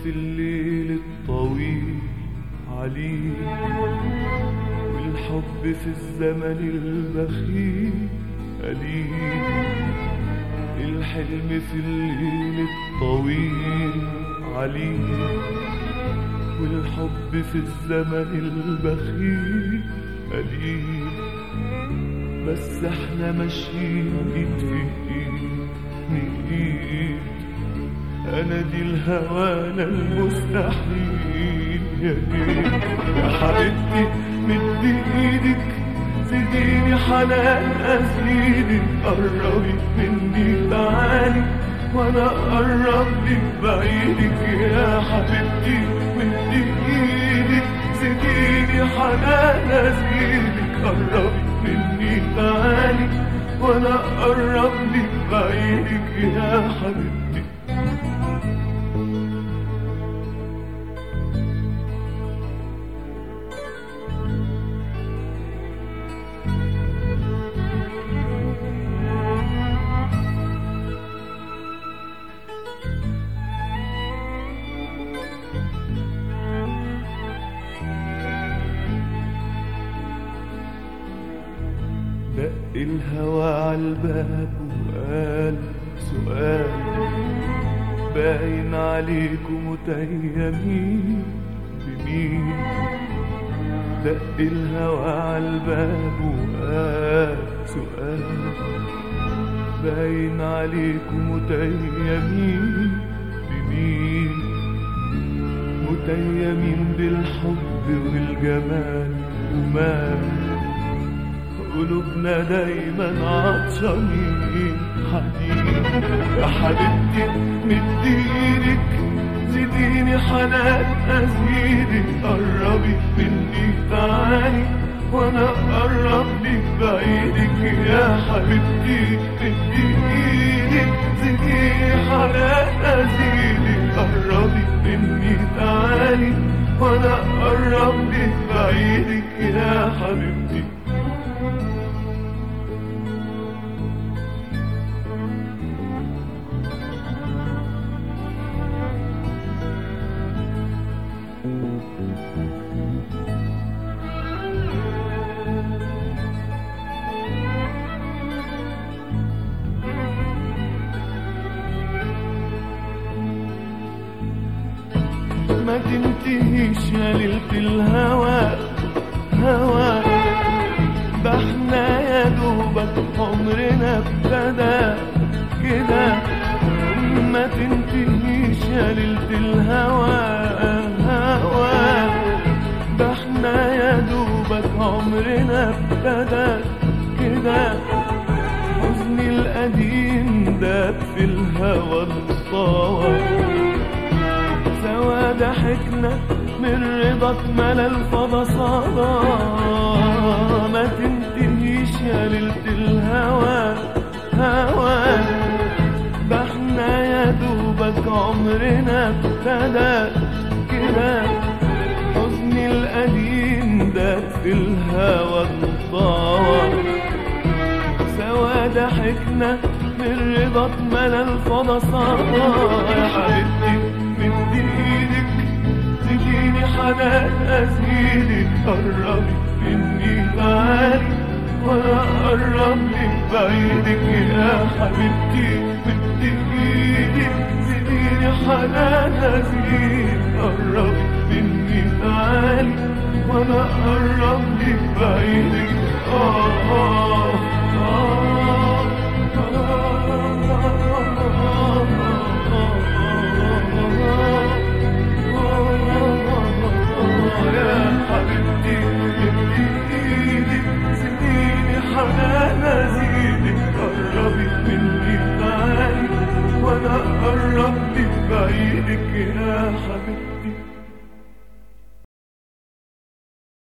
في الليل الطويل عليك والحب في الزمن البخيل قليل الحلم في الليل الطويل عليك والحب في الزمن البخيل قليل بس احنا ماشيين ايد في ايد نقيد انا دي الهوانا المستحيل يا ليل يا حبيبتي مدي ايدك زيديني حنان ازيدك قربي مني تعالي وانا اقرب لك بعيدك يا حبيبتي مدي ايدك زيديني حنان ازيدك قربي مني تعالي وانا اقرب لك بعيدك يا حبيبتي دق الهوى عالباب وقال سؤال باين عليكم متيمين بمين دق الهوى عالباب وقال سؤال باين عليكم متيمين بمين متيمين بالحب والجمال ومال قلوبنا دايما عطشانين حنين يا حبيبتي مدي ايدك زيديني حنان ازيدك قربي مني تعالي وانا اقرب لك بعيدك يا حبيبتي مدي ايدك زيديني حنان ازيدك قربي مني تعالي وانا اقرب لك بعيدك يا حبيبتي ما تنتهيش يا ليلة الهوى هوى ده احنا يا دوبك عمرنا ابتدى كده ما تنتهيش يا ليلة الهوى هوى ده احنا يا دوبك عمرنا ابتدى كده حزني القديم داب في الهوى الطوى سوا ضحكنا من رضا اتملى الفضا صدى ما تنتهيش يا ليلة الهوى هوى ده احنا يا دوبك عمرنا ابتدى كده حزني القديم ده في الهوى انطوى سوا ضحكنا من رضا اتملى الفضا صدى يا حبيبتي مدي ايدك تجيني حنان ازيدك قربي مني تعالي وانا اقرب لك بعيدك يا حبيبتي مدي ايدك زيديني حنان ازيدك قربي مني تعالي وانا اقرب لك بعيدك آه آه